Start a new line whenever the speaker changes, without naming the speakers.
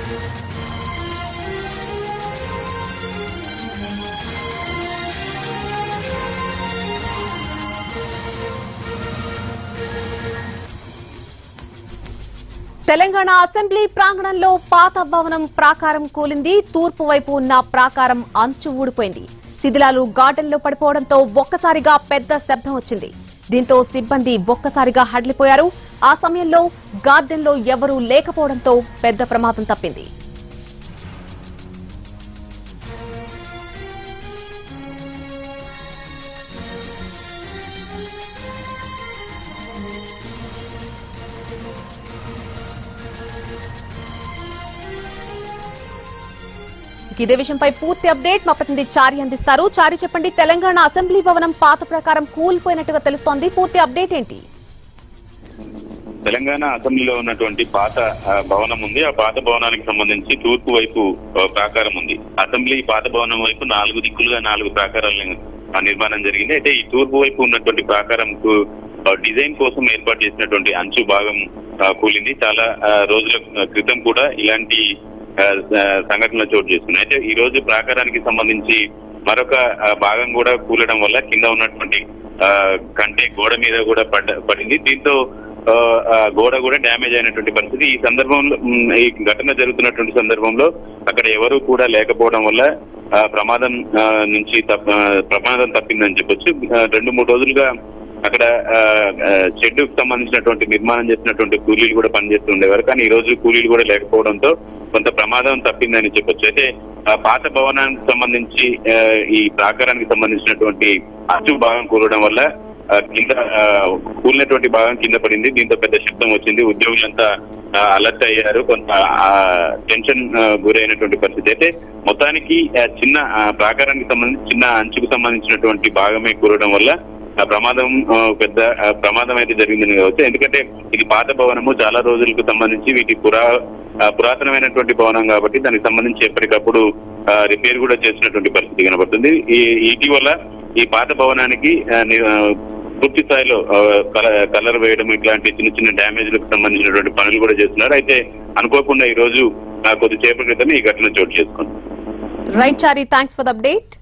Telangana assembly ప్రాంగణంలో పాత భవనం ప్రాకారం కూలింది తూర్పు వైపు ఉన్న ప్రాకారం అంచు ఊడిపోయింది శిథిలాలు గార్డెన్లో పడిపోవడంతో ఒక్కసారిగా పెద్ద శబ్దం వచ్చింది దీంతో సిబ్బంది ఒక్కసారిగా హడలిపోయారు ఆ సమయంలో గార్డెన్లో ఎవరూ లేకపోవడంతో పెద్ద ప్రమాదం తప్పింది ఇదే విషయంపై పూర్తి అప్డేట్ మా ప్రతినిధి చారి అందిస్తారు చారి చెప్పండి తెలంగాణ అసెంబ్లీ భవనం పాత ప్రకారం కూలిపోయినట్టుగా తెలుస్తోంది పూర్తి అప్డేట్ ఏంటి
తెలంగాణ అసెంబ్లీలో ఉన్నటువంటి పాత ఆ, భవనం ఉంది ఆ పాత భవనానికి సంబంధించి తూర్పు వైపు ఆ, ప్రాకారం ఉంది అసెంబ్లీ పాత భవనం వైపు నాలుగు దిక్కులుగా నాలుగు ప్రాకారాలను ఆ, నిర్మాణం జరిగింది అయితే ఈ తూర్పు వైపు ఉన్నటువంటి ప్రాకారంకు ఆ, డిజైన్ కోసం ఏర్పాటు చేసినటువంటి అంచు భాగం ఆ, కూలింది చాలా ఆ, రోజుల క్రితం కూడా ఇలాంటి ఆ, ఆ, సంఘటనలు చోటు చేసుకున్నాయి అయితే ఈ రోజు ప్రాకారానికి సంబంధించి మరొక ఆ, భాగం కూడా కూలడం వల్ల కింద ఉన్నటువంటి ఆ, కంటే గోడ మీద కూడా పడ్డ పడింది దీంతో ఆ, ఆ, గోడ కూడా డ్యామేజ్ అయినటువంటి పరిస్థితి ఈ సందర్భంలో మ్, ఈ ఘటన జరుగుతున్నటువంటి సందర్భంలో అక్కడ ఎవరు కూడా లేకపోవడం వల్ల ఆ, ప్రమాదం ఆ, నుంచి తప్ప ఆ, ప్రమాదం తప్పిందని చెప్పొచ్చు ఆ, రెండు మూడు రోజులుగా అక్కడ ఆ, ఆ, షెడ్డుకు సంబంధించినటువంటి నిర్మాణం చేసినటువంటి కూలీలు కూడా పనిచేస్తూ ఉండేవారు కానీ ఈ రోజు కూలీలు కూడా లేకపోవడంతో కొంత ప్రమాదం తప్పిందని చెప్పొచ్చు అయితే ఆ పాత భవనానికి సంబంధించి ఆ, ఈ ప్రాకారానికి సంబంధించినటువంటి అచ్చు భాగం కూలడం వల్ల ఆ, కింద ఆ, కూలినటువంటి భాగం కింద పడింది దీంతో పెద్ద శబ్దం వచ్చింది ఉద్యోగులంతా అలర్ట్ అయ్యారు కొంత ఆ, టెన్షన్ ఆ, గురైనటువంటి పరిస్థితి అయితే మొత్తానికి ఆ, చిన్న ఆ, ప్రాకారానికి సంబంధించి చిన్న అంచుకు సంబంధించినటువంటి భాగమే కూలడం వల్ల ఆ ప్రమాదం ఆ, పెద్ద ఆ, ప్రమాదం అయితే జరిగిందని కావచ్చు ఎందుకంటే ఇది పాత భవనము చాలా రోజులకు సంబంధించి వీటి పురా ఆ, పురాతనమైనటువంటి భవనం కాబట్టి దానికి సంబంధించి ఎప్పటికప్పుడు ఆ, రిపేర్ కూడా చేసినటువంటి పరిస్థితి కనబడుతుంది ఈ ఇటీవల ఈ పాత భవనానికి ఆ, ని- ఆ, పూర్తి స్థాయిలో ఆ, కల- కలర్ వేయడం ఇట్లాంటి చిన్న చిన్న డ్యామేజ్లకు సంబంధించినటువంటి పనులు కూడా చేస్తున్నారు అయితే అనుకోకుండా ఈ రోజు ఆ, కొద్దిసేపటి క్రితమే ఈ ఘటన చోటు చేసుకుంది
right Chari thanks for the update